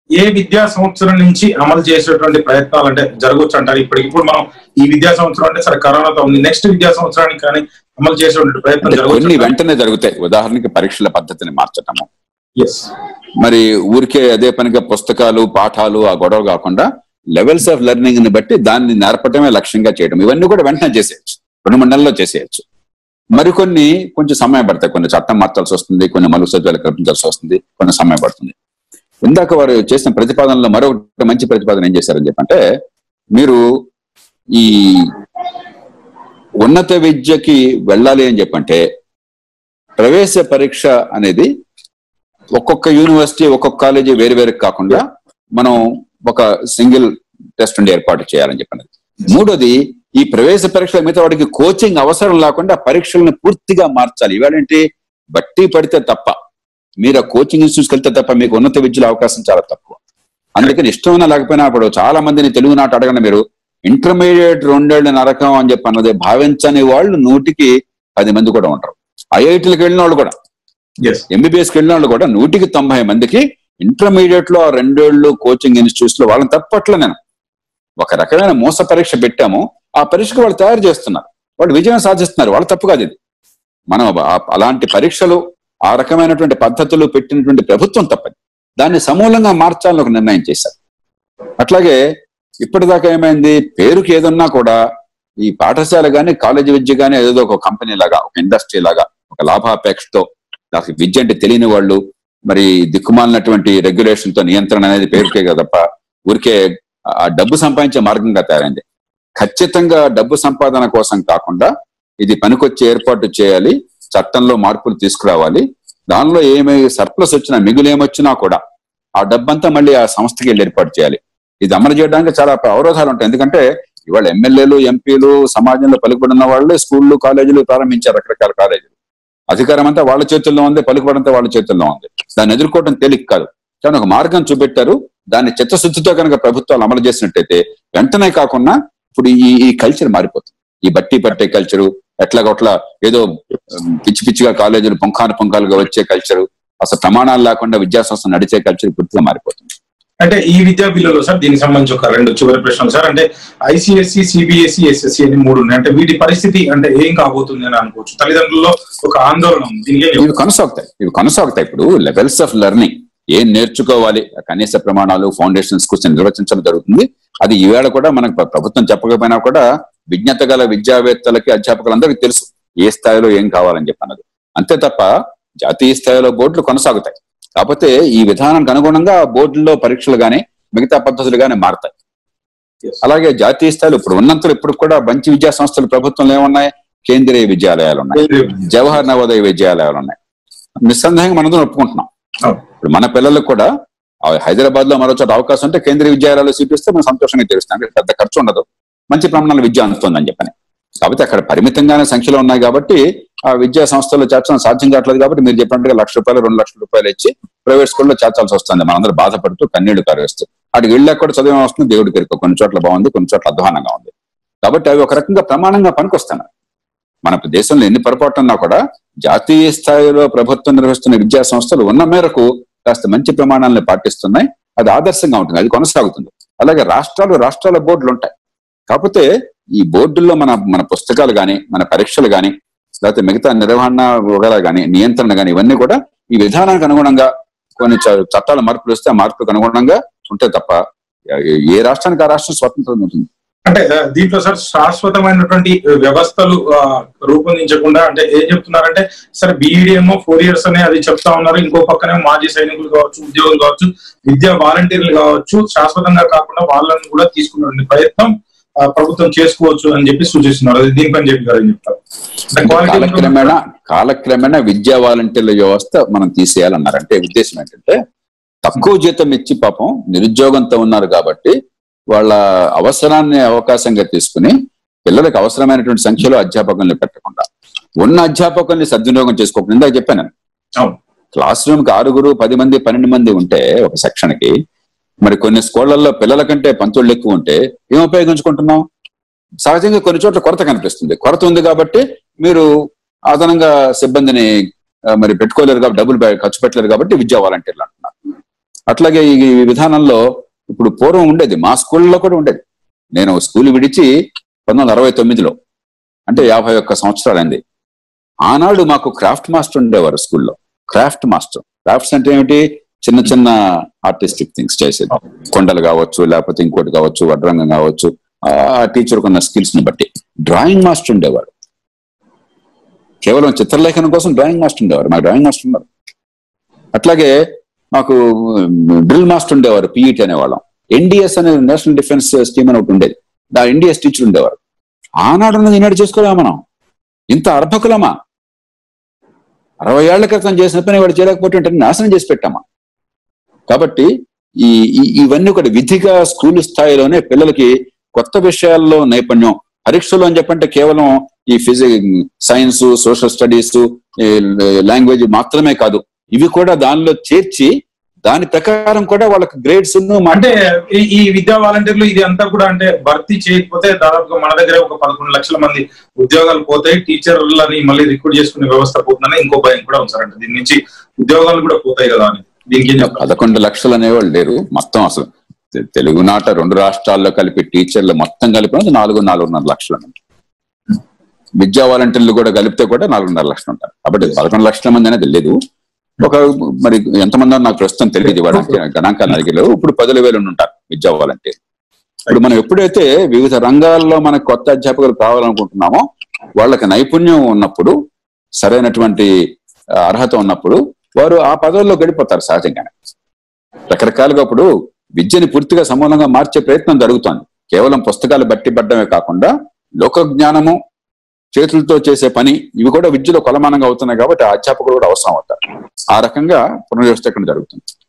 ఏ విద్యా సంవత్సరం నుంచి అమలు చేసేటువంటి ప్రయత్నాలు అంటే జరగవచ్చు అంటారు ఇప్పుడు ఇప్పుడు మనం ఈ విద్యా సంవత్సరం అంటే సరే కరోనాతో ఉంది నెక్స్ట్ విద్యా సంవత్సరానికి కానీ అమలు చేసేటువంటి ప్రయత్నం అంటే కొన్ని జరగవచ్చు వెంటనే జరుగుతాయి ఉదాహరణకి పరీక్షల పద్ధతిని మార్చటము ఎస్ మరి ఊరికే అదే పనిగా పుస్తకాలు పాఠాలు ఆ గొడవ కాకుండా లెవెల్స్ ఆఫ్ లెర్నింగ్ ని బట్టి దాన్ని నేర్పటమే లక్ష్యంగా చేయడం ఇవన్నీ కూడా వెంటనే చేసేయచ్చు రెండు మూడు నెలల్లో చేసేయచ్చు మరికొన్ని కొంచెం సమయం పడతాయి కొన్ని చట్టం మార్చాల్సి వస్తుంది కొన్ని మలుగు సత్యాలు కల్పించాల్సి వస్తుంది కొన్ని సమయం పడుతుంది ఇందాక వారు చేసిన ప్రతిపాదనలో మరొకటి మంచి ప్రతిపాదన ఏం చేశారని చెప్పంటే మీరు ఈ ఉన్నత విద్యకి వెళ్ళాలి అని చెప్పంటే ప్రవేశ పరీక్ష అనేది ఒక్కొక్క యూనివర్సిటీ ఒక్కొక్క కాలేజీ వేరు వేరు కాకుండా మనం ఒక సింగిల్ టెస్ట్ ఉండి ఏర్పాటు చేయాలని చెప్పినది మూడోది ఈ ప్రవేశ పరీక్షల మిగతా వాడికి కోచింగ్ అవసరం లేకుండా పరీక్షలను పూర్తిగా మార్చాలి ఇవాళంటే బట్టి పడితే తప్ప మీరు ఆ కోచింగ్ ఇన్స్టిట్యూట్స్కి వెళ్తే తప్ప మీకు ఉన్నత విద్యలో అవకాశం చాలా తక్కువ అందుకని ఇష్టమైనా లేకపోయినా ఇప్పుడు చాలా మందిని తెలుగు నాట అడగండి మీరు ఇంటర్మీడియట్ రెండేళ్ల నరకం అని చెప్పి అన్నది భావించని వాళ్ళు నూటికి పది మంది కూడా ఉంటారు ఐఐటీలకు వెళ్ళిన వాళ్ళు కూడా ఎస్ ఎంబీబీఎస్కి వెళ్ళిన వాళ్ళు కూడా నూటికి తొంభై మందికి ఇంటర్మీడియట్ లో ఆ రెండేళ్లు కోచింగ్ ఇన్స్టిట్యూట్స్ లో వాళ్ళని తప్పట్ల నేను ఒక రకమైన మోస పరీక్ష పెట్టాము ఆ పరీక్షకు వాళ్ళు తయారు చేస్తున్నారు వాళ్ళు విజయం సాధిస్తున్నారు వాళ్ళ తప్పు కాదు ఇది మనం ఆ- అలాంటి పరీక్షలు ఆ రకమైనటువంటి పద్ధతులు పెట్టినటువంటి ప్రభుత్వం తప్పది దాన్ని సమూలంగా మార్చాలని ఒక నిర్ణయం చేశారు అట్లాగే ఇప్పటిదాకా ఏమైంది పేరుకి ఏదన్నా కూడా ఈ పాఠశాల గాని కాలేజీ విద్య గాని ఏదో ఒక కంపెనీ లాగా ఒక ఇండస్ట్రీ లాగా ఒక లాభాపేక్షతో నాకు విద్య అంటే తెలియని వాళ్ళు మరి దిక్కుమాలినటువంటి రెగ్యులేషన్ తో నియంత్రణ అనేది పేరుకే కదా తప్ప ఊరికే ఆ డబ్బు సంపాదించే మార్గంగా తయారైంది ఖచ్చితంగా డబ్బు సంపాదన కోసం కాకుండా ఇది పనికొచ్చి ఏర్పాటు చేయాలి చట్టంలో మార్పులు తీసుకురావాలి దానిలో ఏమి సర్ప్లస్ వచ్చినా మిగులు ఏమొచ్చినా కూడా ఆ డబ్బంతా మళ్ళీ ఆ సంస్థకి వెళ్ళి ఏర్పాటు చేయాలి ఇది అమలు చేయడానికి చాలా అవరోధాలు ఉంటాయి ఎందుకంటే ఇవాళ ఎమ్మెల్యేలు ఎంపీలు సమాజంలో పలుకుబడిన వాళ్ళే స్కూళ్ళు కాలేజీలు ప్రారంభించారు రకరకాల కాలేజీలు అధికారం అంతా వాళ్ళ చేతుల్లో ఉంది పలుకుబడంతా వాళ్ళ చేతుల్లో ఉంది దాన్ని ఎదుర్కోవడం తేలిక కాదు కానీ ఒక మార్గం చూపెట్టారు దాన్ని చిత్తశుద్ధితో కనుక ప్రభుత్వాలు అమలు చేసినట్టయితే వెంటనే కాకుండా ఇప్పుడు ఈ ఈ కల్చర్ మారిపోతుంది ఈ బట్టి పట్టే కల్చరు ఎట్లాగొట్లా ఏదో ఉమ్, పిచ్చి పిచ్చిగా కాలేజీలు పుంఖాను పుంఖాలుగా వచ్చే కల్చరు అసలు ప్రమాణాలు లేకుండా విద్యా సంస్థ నడిచే కల్చర్ పూర్తిగా మారిపోతుంది అంటే ఈ విద్యా బిల్లులో సార్ దీనికి సంబంధించి ఒక రెండు చివరి ప్రశ్నలు సార్ అంటే ఐసిఎస్సి సిబిఎస్ఈ ఎస్ఎస్సి అని మూడు ఉన్నాయి అంటే వీటి పరిస్థితి అంటే ఏం కాబోతుంది అని అనుకోవచ్చు తల్లిదండ్రుల్లో ఒక ఆందోళన ఉంది దీనికి ఏం ఇవి చెప్తారు? కొనసాగుతాయి ఇవి కొనసాగుతాయి ఇప్పుడు లెవెల్స్ ఆఫ్ లెర్నింగ్ ఏం నేర్చుకోవాలి ఆ కనీస ప్రమాణాలు ఫౌండేషన్స్ కోసం నిర్వచించడం జరుగుతుంది అది ఈవేళ కూడా మనకు ప్ర- ప్రభుత్వం చెప్పకపోయినా కూడా విజ్ఞత గల విద్యావేత్తలకి అధ్యాపకులందరికీ తెలుసు ఏ స్థాయిలో ఏం కావాలని చెప్పి అన్నది అంతే తప్ప జాతీయ స్థాయిలో బోర్డులు కొనసాగుతాయి కాకపోతే ఈ విధానానికి అనుగుణంగా బోర్డుల్లో పరీక్షలు గానీ మిగతా పద్ధతులు గానీ మారతాయి Yes. అలాగే జాతీయ స్థాయిలో ఇప్పుడు ఉన్నంతలో ఇప్పుడు కూడా మంచి విద్యా సంస్థలు ప్రభుత్వంలో ఏమున్నాయి కేంద్రీయ విద్యాలయాలు ఉన్నాయి జవహర్ నవోదయ విద్యాలయాలు ఉన్నాయి నిస్సందేహంగా మనతో ఒప్పుకుంటున్నాం అవును. ఇప్పుడు మన పిల్లలకు కూడా హైదరాబాద్ లో మరో చోట అవకాశం ఉంటే కేంద్రీయ విద్యాలయాలు సీట్ మనం సంతోషంగా తెలుస్తాం అక్కడ పెద్ద ఖర్చు ఉండదు మంచి ప్రమాణాల విద్య అందుతుందని చెప్పని కాబట్టి అక్కడ పరిమితంగానే సంఖ్యలో ఉన్నాయి కాబట్టి ఆ విద్యా సంస్థల్లో చేర్చడం సాధ్యం కావట్లేదు కాబట్టి మీరు చెప్పినట్టుగా లక్ష రూపాయలు రెండు లక్షల రూపాయలు ఇచ్చి ప్రైవేట్ స్కూల్లో చేర్చాల్సి వస్తుంది మనందరూ బాధపడుతూ కన్నీళ్లు కారేస్తూ అక్కడికి వెళ్ళాక కూడా చదివే వస్తుంది దేవుడికి ఎరుక కొన్ని చోట్ల బాగుంది కొన్ని చోట్ల అధ్వానంగా ఉంది కాబట్టి అవి ఒక రకంగా ప్రమాణంగా పనికొస్తున్నాయి మన దేశంలో ఎన్ని పొరపాటు ఉన్నా కూడా జాతీయ స్థాయిలో ప్రభుత్వం నిర్వహిస్తున్న విద్యా సంస్థలు ఉన్న మేరకు కాస్త మంచి ప్రమాణాలను పాటిస్తున్నాయి అది ఆదర్శంగా ఉంటుంది అది కొనసాగుతుంది అలాగే రాష్ట్రాలు రాష్ట్రాల బోర్డులు ఉంటాయి కాకపోతే ఈ బోర్డుల్లో మన మన పుస్తకాలు గాని మన పరీక్షలు గాని లేకపోతే మిగతా నిర్వహణ వివరాలు గాని నియంత్రణ గాని ఇవన్నీ కూడా ఈ విధానానికి అనుగుణంగా కొన్ని చ- చట్టాల మార్పులు వస్తే ఆ మార్పులకు అనుగుణంగా ఉంటే తప్ప ఏ- ఏ రాష్ట్రానికి ఆ రాష్ట్రం స్వతంత్రంగా ఉంటుంది అంటే ఆ, దీంట్లో సార్ శాశ్వతమైనటువంటి వ్యవస్థలు ఆ, రూపొందించకుండా అంటే ఏం చెప్తున్నారంటే సరే బీఈడిఎం ఫోర్ ఇయర్స్ అనే అది చెప్తా ఉన్నారు ఇంకో పక్కనే మాజీ సైనికులు కావచ్చు ఉద్యోగులు కావచ్చు విద్యా వాలంటీర్లు కావచ్చు శాశ్వతంగా కాకుండా వాళ్ళని కూడా తీసుకునే ప్రయత్నం ఆ, ప్రభుత్వం చేసుకోవచ్చు అని చెప్పి సూచిస్తున్నారు అది దీనిపైన చెప్పి గారు ఏం చెప్తారు అంటే quality కాలక్రమేణా కాలక్రమేణా విద్యా వాలంటీర్ల వ్యవస్థ మనం తీసేయాలన్నారు అంటే ఉద్దేశం ఏంటంటే తక్కువ జీతం ఇచ్చి పాపం నిరుద్యోగంతో ఉన్నారు కాబట్టి వాళ్ళ అవసరాన్ని అవకాశంగా తీసుకుని పిల్లలకు అవసరమైనటువంటి సంఖ్యలో అధ్యాపకుల్ని పెట్టకుండా ఉన్న అధ్యాపకుల్ని సద్వినియోగం చేసుకోకుండా ఇందాక చెప్పాను నేను. అవును క్లాస్ రూమ్ కి ఆరుగురు పది మంది పన్నెండు మంది ఉంటే ఒక సెక్షన్ కి మరి కొన్ని స్కూళ్లలో పిల్లల కంటే పంతుళ్ళు ఎక్కువ ఉంటే ఏం ఉపయోగించుకుంటున్నాం సహజంగా కొన్ని చోట్ల కొరత కనిపిస్తుంది కొరత ఉంది కాబట్టి మీరు అదనంగా సిబ్బందిని ఆ, మరి పెట్టుకోలేరు కాబట్టి డబ్బులు బయ- ఖర్చు పెట్టలేరు కాబట్టి విద్యా వాలంటీర్లు అంటున్నారు అట్లాగే ఈ ఈ విధానంలో ఇప్పుడు పూర్వం ఉండేది మా స్కూల్లో కూడా ఉండేది నేను స్కూల్ విడిచి పంతొమ్మిది వందల అరవై తొమ్మిదిలో అంటే యాభై ఒక్క సంవత్సరాలైంది ఆనాడు మాకు క్రాఫ్ట్ మాస్టర్ ఉండేవారు స్కూల్లో క్రాఫ్ట్ మాస్టర్ క్రాఫ్ట్స్ అంటే ఏమిటి చిన్న చిన్న ఆర్టిస్టిక్ థింగ్స్ చేసేది కొండలు కావచ్చు లేకపోతే ఇంకోటి కావచ్చు వడ్రంగం కావచ్చు ఆ టీచర్ ఉన్న స్కిల్స్ ని బట్టి డ్రాయింగ్ మాస్టర్ ఉండేవాడు కేవలం చిత్రలేఖనం కోసం డ్రాయింగ్ మాస్టర్ ఉండేవారు మాకు డ్రాయింగ్ మాస్టర్ ఉన్నారు అట్లాగే మాకు డ్రిల్ మాస్టర్ ఉండేవారు పీఈటీ అనేవాళ్ళం ఎన్డిఎస్ అనే నేషనల్ డిఫెన్స్ స్కీమ్ అని ఒకటి ఉండేది ఆ ఎన్డిఎస్ టీచర్ ఉండేవారు ఆనాడు ఉన్నది ఈనాడు చేసుకోలేమా మనం ఇంత అర్భకులమా అరవై ఏళ్ల క్రితం చేసిన పని వాడు చేయలేకపోతే వెంటనే నాశనం చేసి పెట్టామా కాబట్టి ఈ ఈ- ఇవన్నీ ఒకటి విధిగా స్కూల్ స్థాయిలోనే పిల్లలకి కొత్త విషయాల్లో నైపుణ్యం పరీక్షలు అని చెప్పంటే కేవలం ఈ physic science social studies language మాత్రమే కాదు ఇవి కూడా దానిలో చేర్చి దాని ప్రకారం కూడా వాళ్ళకి గ్రేడ్స్ అంటే ఈ- ఈ విద్యా వాలంటీర్లు ఇది అంతా కూడా అంటే భర్తీ చేయకపోతే దాదాపుగా మన దగ్గర ఒక పదకొండు లక్షల మంది ఉద్యోగాలు పోతాయి టీచర్లని మళ్ళీ రిక్రూట్ చేసుకునే వ్యవస్థ పోతుందని ఇంకో భయం కూడా ఉంది సార్ అంటే దీని నుంచి ఉద్యోగాలు కూడా పోతాయి కదా అని దీనికి ఏం చెప్తారు పదకొండు లక్షలు అనేవాళ్ళు లేరు మొత్తం అసలు తె- తెలుగునాట రెండు రాష్ట్రాల్లో కలిపి టీచర్లు మొత్తం కలిపినది నాలుగు నాలుగున్నర లక్షలు అన్నమాట. విద్యా వాలంటీర్లు కూడా కలిపితే కూడా నాలుగున్నర లక్షలు ఉంటారు కాబట్టి పదకొండు లక్షల మంది అనేది లేదు ఒక మరి ఎంతమంది నాకు ప్రస్తుతం తెలియదు ఇవ్వడానికి గణాంకాలు అడిగలేవు ఇప్పుడు పదుల వేలు ఉంటారు విద్యా వాలంటీర్ ఇప్పుడు మనం ఎప్పుడైతే వివిధ రంగాల్లో మనకు కొత్త అధ్యాపకులు కావాలనుకుంటున్నామో వాళ్ళకి నైపుణ్యం ఉన్నప్పుడు సరైనటువంటి ఆ, అర్హత ఉన్నప్పుడు వారు ఆ పదవుల్లో గడిపోతారు సహజంగానే రకరకాలుగా ఇప్పుడు విద్యని పూర్తిగా సమూలంగా మార్చే ప్రయత్నం జరుగుతోంది కేవలం పుస్తకాలు బట్టి పడ్డమే కాకుండా లోక జ్ఞానము చేతులతో చేసే పని ఇవి కూడా విద్యలో కొలమానంగా అవుతున్నాయి కాబట్టి ఆ అధ్యాపకులు కూడా అవసరం అవుతారు ఆ రకంగా పునర్వ్యవస్థీకరణ జరుగుతుంది